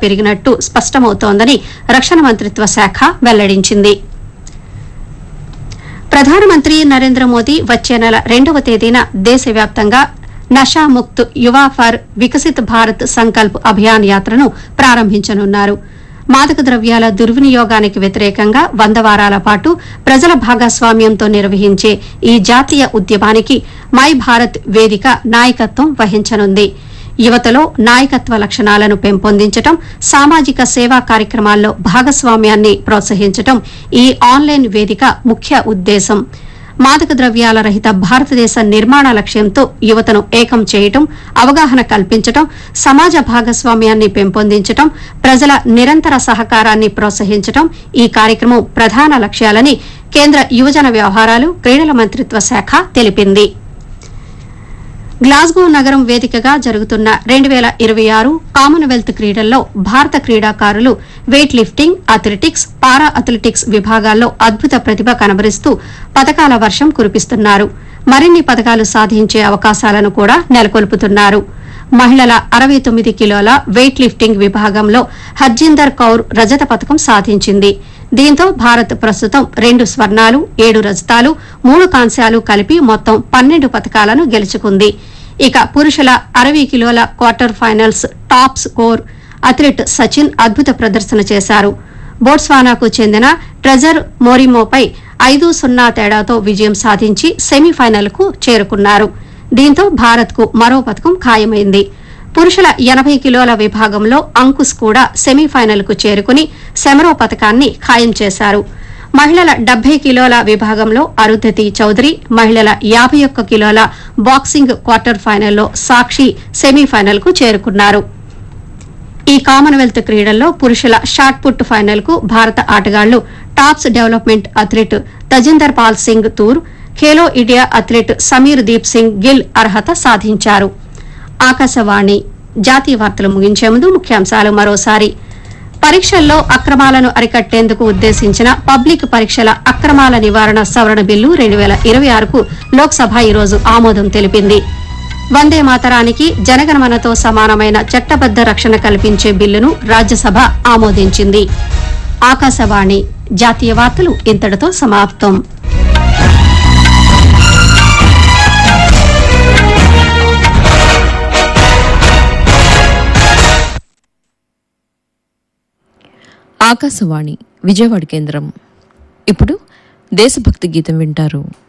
పెరిగినట్టు స్పష్టమవుతోందని రక్షణ మంత్రిత్వ శాఖ వెల్లడించింది ప్రధానమంత్రి నరేంద్ర మోదీ వచ్చే నెల రెండవ తేదీన దేశవ్యాప్తంగా నషాముక్త్ యువ ఫర్ వికసిత్ భారత్ సంకల్ప్ అభియాన్ యాత్రను ప్రారంభించనున్నారు మాదక ద్రవ్యాల దుర్వినియోగానికి వ్యతిరేకంగా వంద వారాల పాటు ప్రజల భాగస్వామ్యంతో నిర్వహించే ఈ జాతీయ ఉద్యమానికి మై భారత్ వేదిక నాయకత్వం వహించనుంది యువతలో నాయకత్వ లక్షణాలను పెంపొందించటం సామాజిక సేవా కార్యక్రమాల్లో భాగస్వామ్యాన్ని ప్రోత్సహించటం ఈ ఆన్లైన్ వేదిక ముఖ్య ఉద్దేశం మాదక ద్రవ్యాల రహిత భారతదేశ నిర్మాణ లక్ష్యంతో యువతను ఏకం చేయటం అవగాహన కల్పించటం సమాజ భాగస్వామ్యాన్ని పెంపొందించటం ప్రజల నిరంతర సహకారాన్ని ప్రోత్సహించటం ఈ కార్యక్రమం ప్రధాన లక్ష్యాలని కేంద్ర యువజన వ్యవహారాలు క్రీడల మంత్రిత్వ శాఖ తెలిపింది గ్లాస్గో నగరం వేదికగా జరుగుతున్న రెండు వేల ఇరవై ఆరు కామన్వెల్త్ క్రీడల్లో భారత క్రీడాకారులు weightlifting athletics para athletics విభాగాల్లో అద్భుత ప్రతిభ కనబరుస్తూ పథకాల వర్షం కురిపిస్తున్నారు మరిన్ని పథకాలు సాధించే అవకాశాలను కూడా నెలకొల్పుతున్నారు మహిళల అరవై తొమ్మిది కిలోల వెయిట్ లిఫ్టింగ్ విభాగంలో హర్జిందర్ కౌర్ రజత పథకం సాధించింది దీంతో భారత్ ప్రస్తుతం రెండు స్వర్ణాలు ఏడు రజతాలు మూడు కాంస్యాలు కలిపి మొత్తం పన్నెండు పథకాలను గెలుచుకుంది ఇక పురుషుల అరవై కిలోల quarter finals top score athlete Sachin అద్భుత ప్రదర్శన చేశారు బోట్స్వానాకు చెందిన ట్రెజర్ మోరిమోపై ఐదు సున్నా తేడాతో విజయం సాధించి సెమీఫైనల్కు చేరుకున్నారు దీంతో భారత్కు మరో పథకం ఖాయమైంది పురుషుల ఎనభై కిలోల విభాగంలో అంకుశ్ కూడా సెమీఫైనల్కు చేరుకుని సెమరో పథకాన్ని ఖాయం చేశారు మహిళల డెబ్బై కిలోల విభాగంలో అరుంధతి చౌదరి మహిళల యాభై ఒక్క కిలోల బాక్సింగ్ క్వార్టర్ ఫైనల్లో సాక్షి సెమీఫైనల్కు చేరుకున్నారు ఈ కామన్వెల్త్ క్రీడల్లో పురుషుల షాట్ పుట్ ఫైనల్ కు భారత ఆటగాళ్లు TOPS development athlete Tajinder Pal Singh Toor Khelo India athlete Sameer Deep Singh Gill అర్హత సాధించారు ఆకాశవాణి జాతీయ వార్తలు ముగించే ముందు ముఖ్యాంశాలు మరోసారి పరీక్షల్లో అక్రమాలను అరికట్టేందుకు ఉద్దేశించిన పబ్లిక్ పరీక్షల అక్రమాల నివారణ సవరణ బిల్లు రెండు వేల ఇరవై ఆరుకు లోక్సభ ఈరోజు ఆమోదం తెలిపింది వందే మాతరానికి జనగణమనతో సమానమైన చట్టబద్ద రక్షణ కల్పించే బిల్లును రాజ్యసభ ఆమోదించింది ఆకాశవాణి జాతీయ వార్తలు ఇంతటితో సమాప్తం ఆకాశవాణి విజయవాడ కేంద్రం ఇప్పుడు దేశభక్తి గీతం వింటారు